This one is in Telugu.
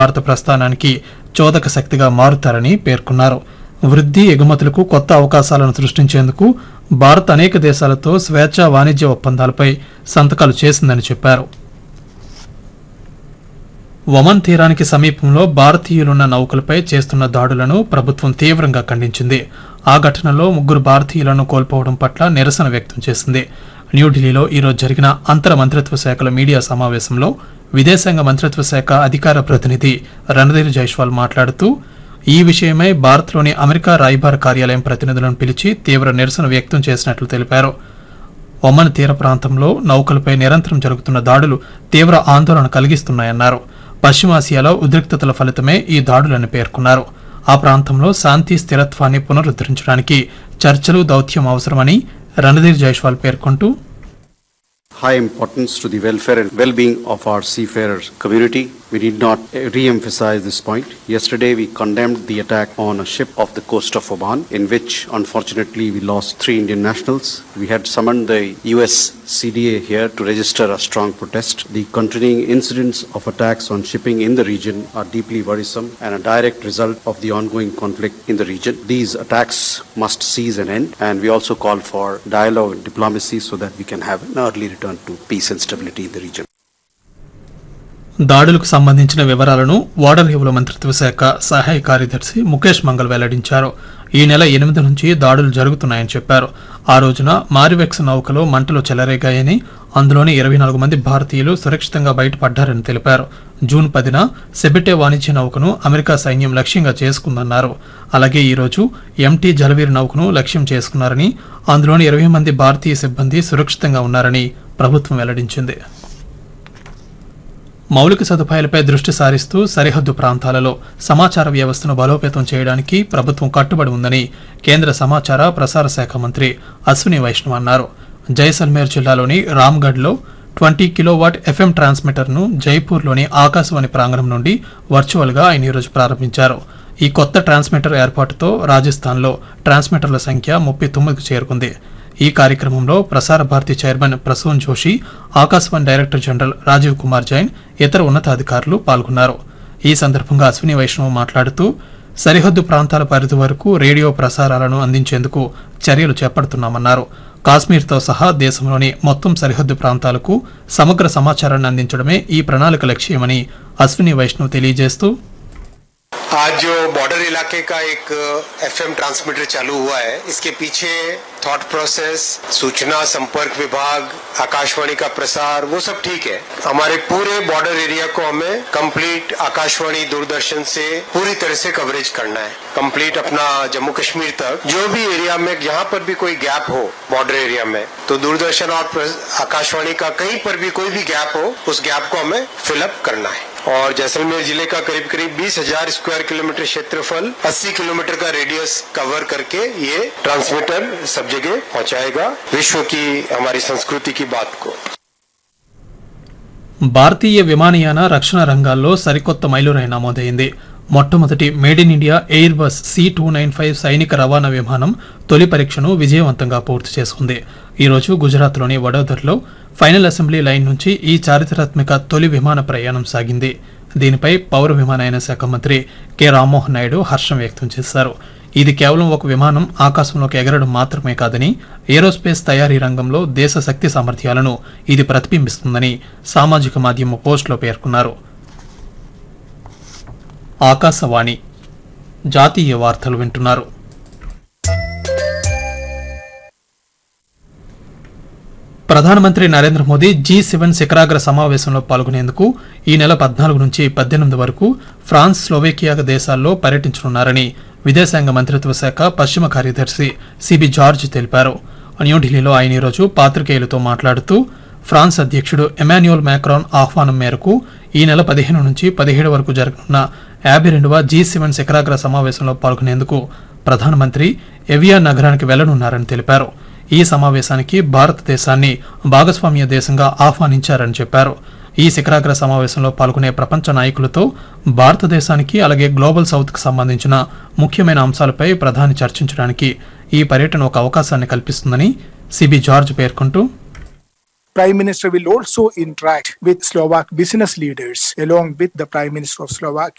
భారత ప్రస్థానానికి చోదక శక్తిగా మారుతారని పేర్కొన్నారు వృద్ధి ఎగుమతులకు కొత్త అవకాశాలను సృష్టించేందుకు భారత్ అనేక దేశాలతో స్వేచ్ఛా వాణిజ్య ఒప్పందాలపై సంతకాలు చేసిందని చెప్పారు ఒమన్ తీరానికి సమీపంలో భారతీయులున్న నౌకలపై చేస్తున్న దాడులను ప్రభుత్వం తీవ్రంగా ఖండించింది ఆ ఘటనలో ముగ్గురు భారతీయులను కోల్పోవడం పట్ల నిరసన వ్యక్తం చేసింది న్యూఢిల్లీలో ఈరోజు జరిగిన అంతర మంత్రిత్వ శాఖల మీడియా సమావేశంలో విదేశాంగ మంత్రిత్వ శాఖ అధికార ప్రతినిధి రణధీర్ జైస్వాల్ మాట్లాడుతూ ఈ విషయమై భారత్లోని అమెరికా రాయబార కార్యాలయం ప్రతినిధులను పిలిచి తీవ్ర నిరసన వ్యక్తం చేసినట్లు తెలిపారు ఒమన్ తీర ప్రాంతంలో నౌకలపై నిరంతరం జరుగుతున్న దాడులు తీవ్ర ఆందోళన కలిగిస్తున్నాయన్నారు పశ్చిమాసియాలో ఉద్రిక్తతల ఫలితమే ఈ దాడులని పేర్కొన్నారు ఆ ప్రాంతంలో శాంతి స్థిరత్వాన్ని పునరుద్ధరించడానికి చర్చలు దౌత్యం అవసరమని రణధీర్ జైస్వాల్ పేర్కొంటూ high importance to the welfare and well-being of our seafarers community. We need not uh, re-emphasize this point. Yesterday, we condemned the attack on a ship off the coast of Oman, in which unfortunately we lost three Indian nationals. We had summoned the U.S. CDA here to register a strong protest. The continuing incidents of attacks on shipping in the region are deeply worrisome and a direct result of the ongoing conflict in the region. These attacks must cease and end, and we also call for dialogue and diplomacy so that we can have an early return to peace and stability in the region. దాడులకు సంబంధించిన వివరాలను ఓడరేవుల మంత్రిత్వ శాఖ సహాయ కార్యదర్శి ముఖేష్ మంగల్ వెల్లడించారు ఈ నెల ఎనిమిది నుంచి దాడులు జరుగుతున్నాయని చెప్పారు ఆ రోజున మారివెక్స్ నౌకలో మంటలు చెలరేగాయని అందులోని ఇరవై నాలుగు మంది భారతీయులు సురక్షితంగా బయటపడ్డారని తెలిపారు జూన్ పదిన సెబిటే వాణిజ్య నౌకను అమెరికా సైన్యం లక్ష్యంగా చేసుకుందన్నారు అలాగే ఈ రోజు ఎంటీ జలవీర్ నౌకను లక్ష్యం చేసుకున్నారని అందులోని ఇరవై మంది భారతీయ సిబ్బంది సురక్షితంగా ఉన్నారని ప్రభుత్వం వెల్లడించింది మౌలిక సదుపాయాలపై దృష్టి సారిస్తూ సరిహద్దు ప్రాంతాలలో సమాచార వ్యవస్థను బలోపేతం చేయడానికి ప్రభుత్వం కట్టుబడి ఉందని కేంద్ర సమాచార ప్రసార శాఖ మంత్రి అశ్విని వైష్ణవ్ అన్నారు జైసల్మేర్ జిల్లాలోని రామ్గఢ్లో ట్వంటీ కిలోవాట్ ఎఫ్ఎం ట్రాన్స్మిటర్ను జైపూర్లోని ఆకాశవాణి ప్రాంగణం నుండి వర్చువల్గా ఆయన ఈరోజు ప్రారంభించారు ఈ కొత్త ట్రాన్స్మిటర్ ఏర్పాటుతో రాజస్థాన్లో ట్రాన్స్మిటర్ల సంఖ్య ముప్పై తొమ్మిదికి చేరుకుంది ఈ కార్యక్రమంలో Prasar Bharati chairman Prasoon Joshi Akashvani director general Rajeev Kumar Jain ఇతర ఉన్నతాధికారులు పాల్గొన్నారు ఈ సందర్భంగా అశ్విని వైష్ణవ్ మాట్లాడుతూ సరిహద్దు ప్రాంతాల పరిధి వరకు రేడియో ప్రసారాలను అందించేందుకు చర్యలు చేపడుతున్నామన్నారు కాశ్మీర్తో సహా దేశంలోని మొత్తం సరిహద్దు ప్రాంతాలకు సమగ్ర సమాచారాన్ని అందించడమే ఈ ప్రణాళిక లక్ష్యమని అశ్విని వైష్ణవ్ తెలియజేస్తూ आज जो बॉर्डर इलाके का एक एफएम ट्रांसमीटर चालू हुआ है इसके पीछे थॉट प्रोसेस सूचना संपर्क विभाग आकाशवाणी का प्रसार वो सब ठीक है हमारे पूरे बॉर्डर एरिया को हमें कंप्लीट आकाशवाणी दूरदर्शन से पूरी तरह से कवरेज करना है कंप्लीट अपना जम्मू कश्मीर तक जो भी एरिया में जहाँ पर भी कोई गैप हो बॉर्डर एरिया में तो दूरदर्शन और प्र- आकाशवाणी का कहीं पर भी कोई भी गैप हो उस गैप को हमें फिलअप करना है और जैसलमेर जिले का करीब करीब बीस हजार स्क्वायर किलोमीटर क्षेत्रफल 80 किलोमीटर का रेडियस कवर करके ये ट्रांसमीटर सब जगह पहुंचाएगा विश्व की हमारी संस्कृति की बात को భారతీయ విమానయాన రక్షణ రంగాల్లో సరికొత్త మైలురాయి నమోదైంది మొట్టమొదటి made in India Airbus C two nine five సైనిక రవాణా విమానం తొలి పరీక్షను విజయవంతంగా పూర్తి చేసుకుంది ఈ రోజు గుజరాత్లోని వడోదరలో ఫైనల్ అసెంబ్లీ లైన్ నుంచి ఈ చారిత్రాత్మక తొలి విమాన ప్రయాణం సాగింది దీనిపై పౌర విమానయాన శాఖ మంత్రి కె రామ్మోహన్ నాయుడు హర్షం వ్యక్తం చేశారు ఇది కేవలం ఒక విమానం ఆకాశంలోకి ఎగరడం మాత్రమే కాదని ఏరోస్పేస్ తయారీ రంగంలో దేశ శక్తి సామర్థ్యాలను ఇది ప్రతిబింబిస్తుందని సామాజిక మాధ్యమ పోస్టులో పేర్కొన్నారు ఆకాశవాణి జాతీయ వార్తలు వింటున్నారు ప్రధానమంత్రి నరేంద్ర మోదీ జీ సెవెన్ శిఖరాగ్ర సమావేశంలో పాల్గొనేందుకు ఈ నెల పద్నాలుగు నుంచి పద్దెనిమిది వరకు ఫ్రాన్స్ స్లోవేకియా దేశాల్లో పర్యటించనున్నారని విదేశాంగ మంత్రిత్వ శాఖ పశ్చిమ కార్యదర్శి సిబి జార్జ్ తెలిపారు న్యూఢిల్లీలో ఆయన ఈరోజు పాత్రికేయులతో మాట్లాడుతూ ఫ్రాన్స్ అధ్యక్షుడు ఎమాన్యుయల్ మ్యాక్రాన్ ఆహ్వానం మేరకు ఈ నెల పదిహేను నుంచి పదిహేడు వరకు జరగనున్న యాభై రెండవ జీ సెవెన్ శిఖరాగ్ర సమావేశంలో పాల్గొనేందుకు ప్రధానమంత్రి ఎవియా నగరానికి వెళ్లనున్నారని తెలిపారు ఈ సమావేశానికి భారతదేశాన్ని భాగస్వామ్య దేశంగా ఆహ్వానించారని చెప్పారు ఈ శిఖరాగ్ర సమావేశంలో పాల్గొనే ప్రపంచ నాయకులతో భారతదేశానికి అలాగే గ్లోబల్ సౌత్ కు సంబంధించిన ముఖ్యమైన అంశాలపై ప్రధాని చర్చించడానికి ఈ పర్యటన ఒక అవకాశాన్ని కల్పిస్తుందని సిబి జార్జ్ పేర్కొంటూ Prime Minister will also interact with Slovak business leaders along with the Prime Minister of Slovakia.